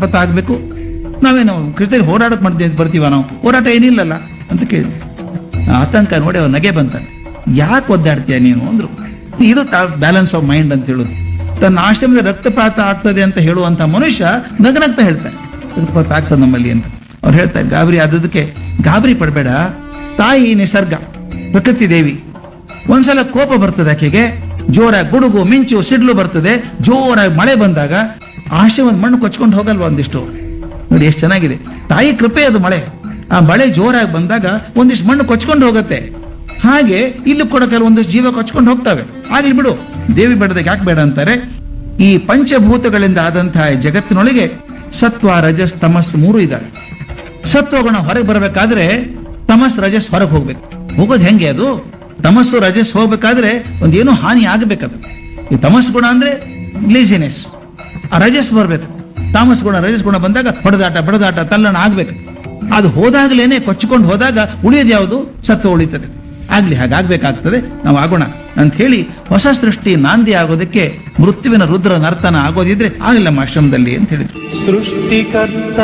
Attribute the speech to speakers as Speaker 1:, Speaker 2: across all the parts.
Speaker 1: ರಕ್ತಪಾತ ಆಗಬೇಕು ನಾವೇನು ಕ್ರಿಸ್ತರಿಗೆ ಹೋರಾಡಕ್ಕೆ ಮಾಡ್ತೀವಿ ಬರ್ತೀವ ನಾವು ಹೋರಾಟ ಏನಿಲ್ಲಲ್ಲ ಅಂತ ಕೇಳಿದ್ವಿ ಆ ಆತಂಕ ನೋಡಿ ಅವ್ರ ನಗೆ ಬಂತಾನೆ ಯಾಕೆ ಒದ್ದಾಡ್ತೀಯ ನೀನು ಅಂದ್ರು ಇದು ಬ್ಯಾಲೆನ್ಸ್ ಆಫ್ ಮೈಂಡ್ ಅಂತ ಹೇಳೋದು ತನ್ನ ಆಶ್ರಮದ ರಕ್ತಪಾತ ಆಗ್ತದೆ ಅಂತ ಹೇಳುವಂತ ಮನುಷ್ಯ ನಗನಗ್ತಾ ಹೇಳ್ತಾನೆ ರಕ್ತಪಾತ ಆಗ್ತದೆ ನಮ್ಮಲ್ಲಿ ಅಂತ ಅವ್ರು ಹೇಳ್ತಾರೆ ಗಾಬರಿ ಆದದಕ್ಕೆ ಗಾಬರಿ ಪಡಬೇಡ ತಾಯಿ ನಿಸರ್ಗ ಪ್ರಕೃತಿ ದೇವಿ ಒಂದ್ಸಲ ಕೋಪ ಬರ್ತದೆ ಆಕೆಗೆ ಜೋರಾಗಿ ಗುಡುಗು ಮಿಂಚು ಸಿಡ್ಲು ಬರ್ತದೆ ಜೋರಾಗಿ ಮಳೆ ಬಂದಾಗ ಆಶ್ರಮದ ಮಣ್ಣು ಕೊಚ್ಕೊಂಡು ಹೋಗಲ್ವಾ ಒಂದಿಷ್ಟು ನೋಡಿ ಎಷ್ಟು ಚೆನ್ನಾಗಿದೆ ತಾಯಿ ಕೃಪೆ ಅದು ಮಳೆ ಆ ಮಳೆ ಜೋರಾಗಿ ಬಂದಾಗ ಒಂದಿಷ್ಟು ಮಣ್ಣು ಕೊಚ್ಕೊಂಡು ಹೋಗುತ್ತೆ ಹಾಗೆ ಇಲ್ಲಿ ಕೂಡ ಕೆಲವೊಂದಿಷ್ಟು ಜೀವ ಕೊಚ್ಕೊಂಡು ಹೋಗ್ತವೆ ಆಗ್ಲಿ ಬಿಡು ದೇವಿ ಬೇಡದಾಗ ಯಾಕೆ ಬೇಡ ಅಂತಾರೆ ಈ ಪಂಚಭೂತಗಳಿಂದ ಆದಂತಹ ಈ ಜಗತ್ತಿನೊಳಗೆ ಸತ್ವ ರಜಸ್ ತಮಸ್ ಮೂರು ಇದಾವೆ ಸತ್ವಗುಣ ಹೊರಗೆ ಬರಬೇಕಾದ್ರೆ ತಮಸ್ ರಜಸ್ ಹೊರಗೆ ಹೋಗ್ಬೇಕು ಹೋಗೋದು ಹೆಂಗೆ ಅದು ತಮಸ್ಸು ರಜಸ್ ಹೋಗ್ಬೇಕಾದ್ರೆ ಒಂದೇನೋ ಹಾನಿ ಆಗಬೇಕದು ಈ ತಮಸ್ ಗುಣ ಅಂದ್ರೆ ಲೇಸಿನೆಸ್ ಆ ರಜಸ್ ಬರ್ಬೇಕು ತಾಮಸ್ ಗುಣ ರಜಸ್ ಗುಣ ಬಂದಾಗ ಹೊಡೆದಾಟ ಬಡದಾಟ ತಲ್ಲಣ ಆಗ್ಬೇಕು ಅದು ಹೋದಾಗ್ಲೇನೆ ಕೊಚ್ಚಿಕೊಂಡು ಹೋದಾಗ ಉಳಿಯೋದು ಯಾವುದು ಸತ್ವ ಉಳಿತದೆ ಆಗ್ಲಿ ಹಾಗಾಗ್ಬೇಕಾಗ್ತದೆ ನಾವು ಆಗೋಣ ಅಂತ ಹೇಳಿ ಹೊಸ ಸೃಷ್ಟಿ ನಾಂದಿ ಆಗೋದಕ್ಕೆ ಮೃತ್ಯುವಿನ ರುದ್ರ ನರ್ತನ ಆಗೋದಿದ್ರೆ ಆಗಲ್ಲ ನಮ್ಮ ಆಶ್ರಮದಲ್ಲಿ ಅಂತ ಹೇಳಿದ್ರು
Speaker 2: ಸೃಷ್ಟಿಕರ್ತ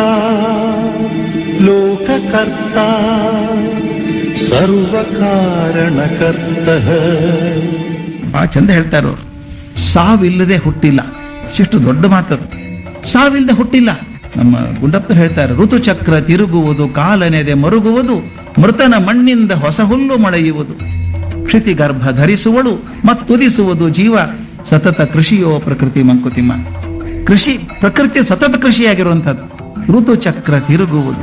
Speaker 2: ಲೋಕಕರ್ತ ಸರ್ವಕಾರಣಕರ್ತ
Speaker 1: ಬಹಳ ಚಂದ ಹೇಳ್ತಾರೋ ಸಾವಿಲ್ಲದೆ ಹುಟ್ಟಿಲ್ಲ ಎಷ್ಟು ದೊಡ್ಡ ಮಾತದು ಸಾವಿಲ್ಲದೆ ಹುಟ್ಟಿಲ್ಲ ನಮ್ಮ ಗುಂಡಪ್ಪರು ಹೇಳ್ತಾರೆ ಋತುಚಕ್ರ ತಿರುಗುವುದು ಕಾಲನೆದೆ ಮರುಗುವುದು ಮೃತನ ಮಣ್ಣಿಂದ ಹೊಸ ಹುಲ್ಲು ಮಳೆಯುವುದು ಕ್ಷಿತಿ ಗರ್ಭ ಧರಿಸುವಳು ಮತ್ತುದಿಸುವುದು ಜೀವ ಸತತ ಕೃಷಿಯೋ ಪ್ರಕೃತಿ ಮಂಕುತಿಮ್ಮ ಕೃಷಿ ಪ್ರಕೃತಿ ಸತತ ಕೃಷಿಯಾಗಿರುವಂಥದ್ದು ಋತುಚಕ್ರ ತಿರುಗುವುದು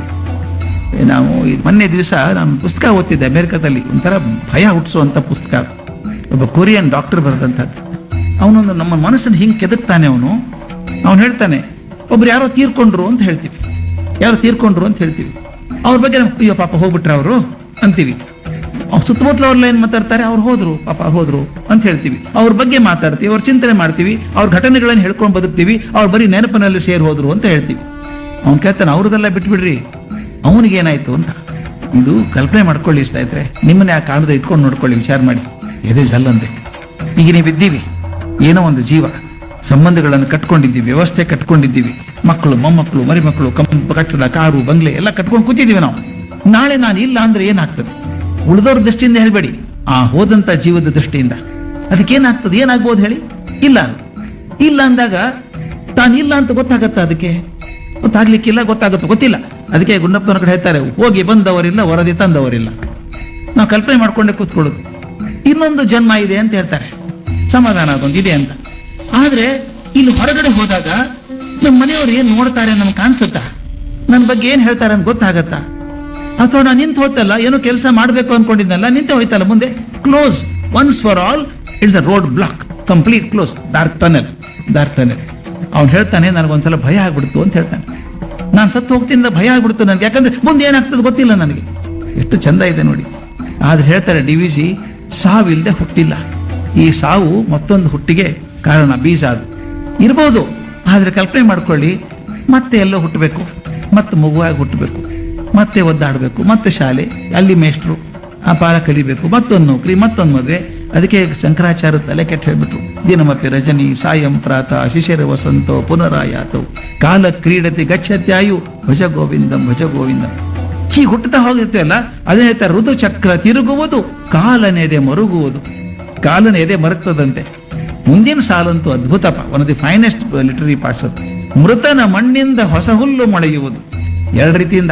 Speaker 1: ನಾವು ಈ ಮೊನ್ನೆ ದಿವಸ ನಾನು ಪುಸ್ತಕ ಓದ್ತಿದ್ದೆ ಅಮೆರಿಕದಲ್ಲಿ ಒಂಥರ ಭಯ ಹುಟ್ಟಿಸುವಂಥ ಪುಸ್ತಕ ಒಬ್ಬ ಕೊರಿಯನ್ ಡಾಕ್ಟರ್ ಬರೆದಂಥದ್ದು ಅವನೊಂದು ನಮ್ಮ ಮನಸ್ಸನ್ನು ಹಿಂಗೆ ಕೆದಕ್ತಾನೆ ಅವನು ಅವನು ಹೇಳ್ತಾನೆ ಒಬ್ರು ಯಾರೋ ತೀರ್ಕೊಂಡ್ರು ಅಂತ ಹೇಳ್ತೀವಿ ಯಾರೋ ತೀರ್ಕೊಂಡ್ರು ಅಂತ ಹೇಳ್ತೀವಿ ಅವ್ರ ಬಗ್ಗೆ ನಮ್ಗೆ ಅಯ್ಯೋ ಪಾಪ ಹೋಗ್ಬಿಟ್ರೆ ಅವರು ಅಂತೀವಿ ಅವ್ರ ಸುತ್ತಮುತ್ತಲ ಅವ್ರೆಲ್ಲ ಏನ್ ಮಾತಾಡ್ತಾರೆ ಅವ್ರು ಹೋದ್ರು ಪಾಪ ಅವ್ರು ಹೋದ್ರು ಅಂತ ಹೇಳ್ತೀವಿ ಅವ್ರ ಬಗ್ಗೆ ಮಾತಾಡ್ತೀವಿ ಅವ್ರ ಚಿಂತನೆ ಮಾಡ್ತೀವಿ ಅವ್ರ ಘಟನೆಗಳನ್ನ ಹೇಳ್ಕೊಂಡು ಬದುಕ್ತೀವಿ ಅವ್ರು ಬರೀ ನೆನಪಿನಲ್ಲಿ ಸೇರಿ ಹೋದ್ರು ಅಂತ ಹೇಳ್ತೀವಿ ಅವ್ನು ಕೇಳ್ತಾನೆ ಅವ್ರದೆಲ್ಲ ಬಿಟ್ಬಿಡ್ರಿ ಅವನಿಗೇನಾಯ್ತು ಅಂತ ಇದು ಕಲ್ಪನೆ ಮಾಡ್ಕೊಳ್ಳಿ ಸ್ನೇಹಿತರೆ ನಿಮ್ಮನ್ನ ಆ ಕಾರಣದ ಇಟ್ಕೊಂಡು ನೋಡ್ಕೊಳ್ಳಿ ವಿಚಾರ ಮಾಡಿ ಎದೆ ಜಲ್ಲಂದೆ ಈಗ ನೀವು ಇದ್ದೀವಿ ಏನೋ ಒಂದು ಜೀವ ಸಂಬಂಧಗಳನ್ನು ಕಟ್ಕೊಂಡಿದ್ದೀವಿ ವ್ಯವಸ್ಥೆ ಕಟ್ಕೊಂಡಿದ್ದೀವಿ ಮಕ್ಕಳು ಮೊಮ್ಮಕ್ಕಳು ಮರಿಮಕ್ಕಳು ಕಂಪ ಕಟ್ಟಡ ಕಾರು ಬಂಗ್ಲೆ ಎಲ್ಲ ಕಟ್ಕೊಂಡು ಕೂತಿದ್ದೀವಿ ನಾವು ನಾಳೆ ನಾನು ಇಲ್ಲ ಅಂದ್ರೆ ಏನಾಗ್ತದೆ ಉಳಿದವ್ರ ದೃಷ್ಟಿಯಿಂದ ಹೇಳ್ಬೇಡಿ ಆ ಹೋದಂತ ಜೀವದ ದೃಷ್ಟಿಯಿಂದ ಅದಕ್ಕೇನಾಗ್ತದೆ ಏನಾಗ್ಬೋದು ಹೇಳಿ ಇಲ್ಲ ಅದು ಇಲ್ಲ ಅಂದಾಗ ತಾನಿಲ್ಲ ಅಂತ ಗೊತ್ತಾಗತ್ತ ಅದಕ್ಕೆ ಗೊತ್ತಾಗ್ಲಿಕ್ಕಿಲ್ಲ ಗೊತ್ತಾಗುತ್ತೆ ಗೊತ್ತಿಲ್ಲ ಅದಕ್ಕೆ ಗುಂಡಪ್ಪನವ್ರ ಕಡೆ ಹೇಳ್ತಾರೆ ಹೋಗಿ ಬಂದವರಿಲ್ಲ ವರದಿ ತಂದವರಿಲ್ಲ ನಾವು ಕಲ್ಪನೆ ಮಾಡ್ಕೊಂಡೆ ಕೂತ್ಕೊಳ್ಳೋದು ಇನ್ನೊಂದು ಜನ್ಮ ಇದೆ ಅಂತ ಹೇಳ್ತಾರೆ ಸಮಾಧಾನ ಅದೊಂದು ಇದೆ ಅಂತ ಆದ್ರೆ ಇಲ್ಲಿ ಹೊರಗಡೆ ಹೋದಾಗ ನಮ್ಮ ಮನೆಯವರು ಏನ್ ನೋಡ್ತಾರೆ ನಮ್ಗೆ ಕಾಣಿಸುತ್ತಾ ನನ್ನ ಬಗ್ಗೆ ಏನ್ ಹೇಳ್ತಾರೆ ಅಂತ ಗೊತ್ತಾಗತ್ತಾ ಅಥವಾ ನಾನು ನಿಂತು ಹೋತಲ್ಲ ಏನೋ ಕೆಲಸ ಮಾಡಬೇಕು ಅನ್ಕೊಂಡಿದ್ನಲ್ಲ ನಿಂತೆ ಹೋಯ್ತಲ್ಲ ಮುಂದೆ close once for all it's uh road block complete close dark tunnel dark tunnel ಅವ್ನು ಹೇಳ್ತಾನೆ ನನಗೊಂದ್ಸಲ ಭಯ ಆಗ್ಬಿಡ್ತು ಅಂತ ಹೇಳ್ತಾನೆ ನಾನು ಸತ್ತು ಹೋಗ್ತೀನಿ ಭಯ ಆಗ್ಬಿಡ್ತು ನನಗೆ ಯಾಕಂದ್ರೆ ಮುಂದೆ ಏನಾಗ್ತದೆ ಗೊತ್ತಿಲ್ಲ ನನಗೆ ಎಷ್ಟು ಚಂದ ಇದೆ ನೋಡಿ ಆದ್ರೆ ಹೇಳ್ತಾರೆ ಡಿ ವಿ ಜಿ ಸಾವಿಲ್ಲದೆ ಹುಟ್ಟಿಲ್ಲ ಈ ಸಾವು ಮತ್ತೊಂದು ಹುಟ್ಟಿಗೆ ಕಾರಣ ಬೀಜ ಅದು ಇರ್ಬೋದು ಆದ್ರೆ ಕಲ್ಪನೆ ಮಾಡ್ಕೊಳ್ಳಿ ಮತ್ತೆ ಎಲ್ಲೋ ಹುಟ್ಟಬೇಕು ಮತ್ತೆ ಮಗುವಾಗಿ ಹುಟ್ಟಬೇಕು ಮತ್ತೆ ಒದ್ದಾಡಬೇಕು ಮತ್ತೆ ಶಾಲೆ ಅಲ್ಲಿ ಮೇಷ್ಟ್ರು ಆ ಪಾಠ ಕಲಿಬೇಕು ಮತ್ತೊಂದು ನೌಕರಿ ಮತ್ತೊಂದು ಮದುವೆ ಅದಕ್ಕೆ ಶಂಕರಾಚಾರ್ಯ ತಲೆ ಕೆಟ್ಟ ಹೇಳ್ಬಿಟ್ರು ದಿನಮಪಿ ರಜನಿ ಸಾಯಂ ಪ್ರಾತಃ ಶಿಶಿರ ವಸಂತೋ ಪುನರಾಯಾತೋ ಕಾಲ ಕ್ರೀಡತಿ ಗಚ್ಚತ್ಯಾಯು ಭಜ ಗೋವಿಂದಂ ಭಜ ಗೋವಿಂದಂ ಹೀಗೆ ಹುಟ್ಟುತ್ತಾ ಹೋಗಿರ್ತೇವಲ್ಲ ಅದೇ ಹೇಳ್ತಾರೆ ಋತು ಚಕ್ರ ತಿರುಗುವುದು ಕಾಲನೆದೆ ಮರುಗುವುದು ಕಾಲನ ಎದೆ ಮರುಗ್ತದಂತೆ ಮುಂದಿನ ಸಾಲಂತೂ ಅದ್ಭುತಪ one of the finest literary pass ಅದು ಮೃತನ ಮಣ್ಣಿಂದ ಹೊಸ ಹುಲ್ಲು ಮೊಳೆಯುವುದು ಎರಡು ರೀತಿಯಿಂದ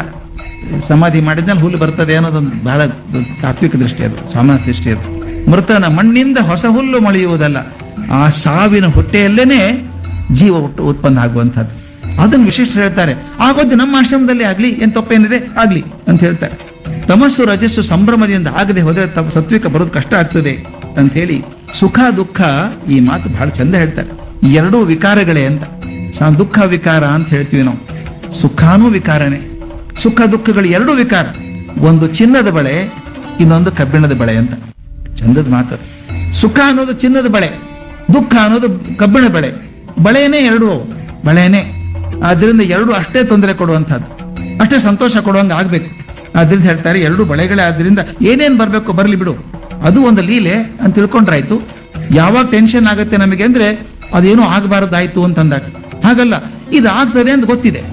Speaker 1: ಸಮಾಧಿ ಮಾಡಿದ್ಮೇಲೆ ಹುಲ್ಲು ಬರ್ತದೆ ಅನ್ನೋದೊಂದು ಬಹಳ ತಾತ್ವಿಕ ದೃಷ್ಟಿ ಅದು ಸಾಮಾನ್ಯ ದೃಷ್ಟಿ ಅದು ಮೃತನ ಮಣ್ಣಿಂದ ಹೊಸ ಹುಲ್ಲು ಮೊಳೆಯುವುದಲ್ಲ ಆ ಸಾವಿನ ಹೊಟ್ಟೆಯಲ್ಲೇನೆ ಜೀವ ಹುಟ್ಟು ಉತ್ಪನ್ನ ಆಗುವಂಥದ್ದು ಅದನ್ನು ವಿಶಿಷ್ಟ ಹೇಳ್ತಾರೆ ಆಗೋದು ನಮ್ಮ ಆಶ್ರಮದಲ್ಲಿ ಆಗ್ಲಿ ಏನ್ ತಪ್ಪೇನಿದೆ ಆಗ್ಲಿ ಅಂತ ಹೇಳ್ತಾರೆ ತಮಸ್ಸು ರಜಸ್ಸು ಸಂಭ್ರಮದಿಂದ ಆಗದೆ ಹೋದ್ರೆ ತಮ್ಮ ಸತ್ವಿಕ ಬರೋದು ಕಷ್ಟ ಆಗ್ತದೆ ಅಂತ ಹೇಳಿ ಸುಖ ದುಃಖ ಈ ಮಾತು ಬಹಳ ಚಂದ ಹೇಳ್ತಾರೆ ಈ ಎರಡೂ ವಿಕಾರಗಳೇ ಅಂತ ಸ ದುಃಖ ವಿಕಾರ ಅಂತ ಹೇಳ್ತೀವಿ ನಾವು ಸುಖಾನೂ ವಿಕಾರನೇ ಸುಖ ದುಃಖಗಳು ಎರಡೂ ವಿಕಾರ ಒಂದು ಚಿನ್ನದ ಬಳೆ ಇನ್ನೊಂದು ಕಬ್ಬಿಣದ ಬಳೆ ಅಂತ ಚಂದದ ಮಾತು ಸುಖ ಅನ್ನೋದು ಚಿನ್ನದ ಬಳೆ ದುಃಖ ಅನ್ನೋದು ಕಬ್ಬಿಣ ಬಳೆ ಬಳೆನೇ ಎರಡು ಅವು. ಬಳೆನೇ ಆದ್ರಿಂದ ಎರಡು ಅಷ್ಟೇ ತೊಂದರೆ ಕೊಡುವಂಥದ್ದು ಅಷ್ಟೇ ಸಂತೋಷ ಕೊಡುವಂಗೆ ಆಗ್ಬೇಕು ಆದ್ರಿಂದ ಹೇಳ್ತಾರೆ ಎರಡು ಬಳೆಗಳೇ ಆದ್ರಿಂದ ಏನೇನ್ ಬರ್ಬೇಕು ಬರ್ಲಿ ಬಿಡು ಅದು ಒಂದು ಲೀಲೆ ಅಂತ ತಿಳ್ಕೊಂಡ್ರಾಯ್ತು ಯಾವಾಗ ಟೆನ್ಷನ್ ಆಗುತ್ತೆ ನಮಗೆ ಅಂದ್ರೆ ಅದೇನೋ ಆಗಬಾರ್ದಾಯ್ತು ಅಂತಂದಾಗ ಹಾಗಲ್ಲ ಇದು ಆಗ್ತದೆ ಅಂತ ಗೊತ್ತಿದೆ